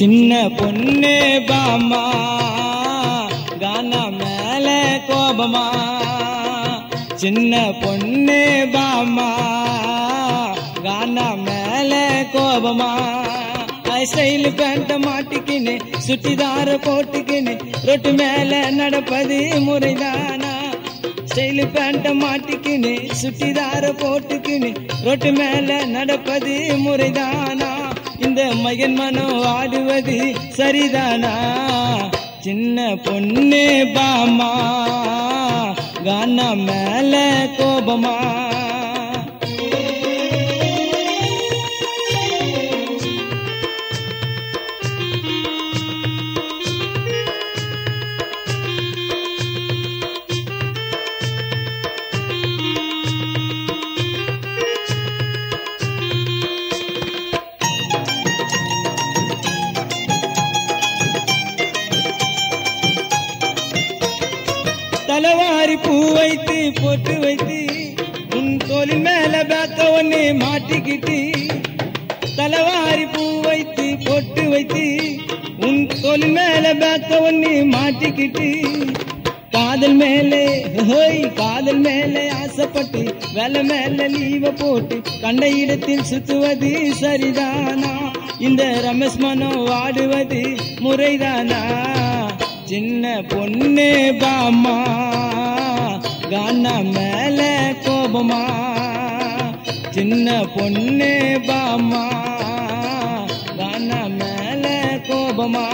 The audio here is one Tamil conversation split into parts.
சின்ன பொண்ணு பாமா கானா மேல கோபமா சின்ன பொண்ணு பாமா கானா மேல கோபமா ஸ்டைல் பேண்ட மாட்டிக்கின்னு சுட்டிதார போட்டுக்கின்னு ரொட்டு மேல நடப்பது முறைதானா ஸ்டைல் பேண்ட மாட்டிக்கின்னு சுட்டிதார போட்டுக்கின்னு ரொட்டு மேல நடப்பது முறைதானா இந்த மகன் மனம் ஆடுவது சரிதானா சின்ன பொண்ணு பாமா கானா மேல கோபமா தலைவாரி பூ வைத்து பொட்டு வைத்து உன் தோலின் மேல பேக்க ஒண்ணு மாட்டிக்கிட்டு தலைவாரி பூ வைத்து பொட்டு வைத்து உன் தோலின் மேல பேக்க ஒண்ணு மாட்டிக்கிட்டு காதல் மேலே ஹோய் காதல் மேலே ஆசைப்பட்டு வேலை மேல லீவ போட்டு கண்ட இடத்தில் சுத்துவது சரிதானா இந்த ரமேஷ் மனம் வாடுவது முறைதானா சின்ன பொண்ணு பாமா கானா மேல கோபமா சின்ன பொண்ணு பாமா கானா மேல கோபமா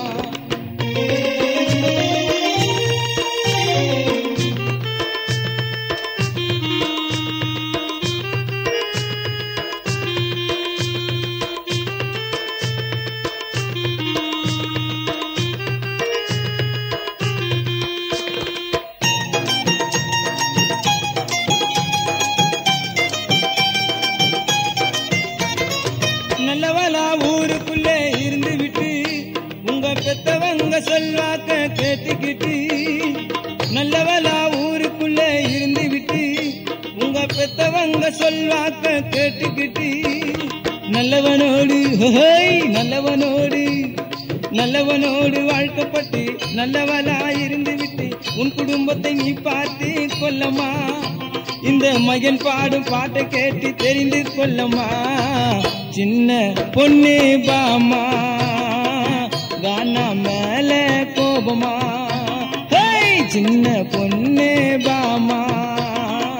நல்லவளா ஊருக்குள்ளே இருந்து விட்டு உங்க பெத்தவங்க சொல்வாக்க கேட்டுக்கிட்டு நல்லவளா ஊருக்குள்ளே இருந்து விட்டு உங்க பெத்தவங்க சொல்வாக்க கேட்டுக்கிட்டு நல்லவனோடு ஹோய் நல்லவனோடு நல்லவனோடு வாழ்க்கப்பட்டு நல்லவளா இருந்து விட்டு உன் குடும்பத்தை நீ பார்த்து கொல்லமா இந்த மகன் பாடும் பாட்டை கேட்டு தெரிந்து கொள்ளமா சின்ன பொண்ணு பாமா கானா மேல கோபமா ஹேய் சின்ன பொண்ணு பாமா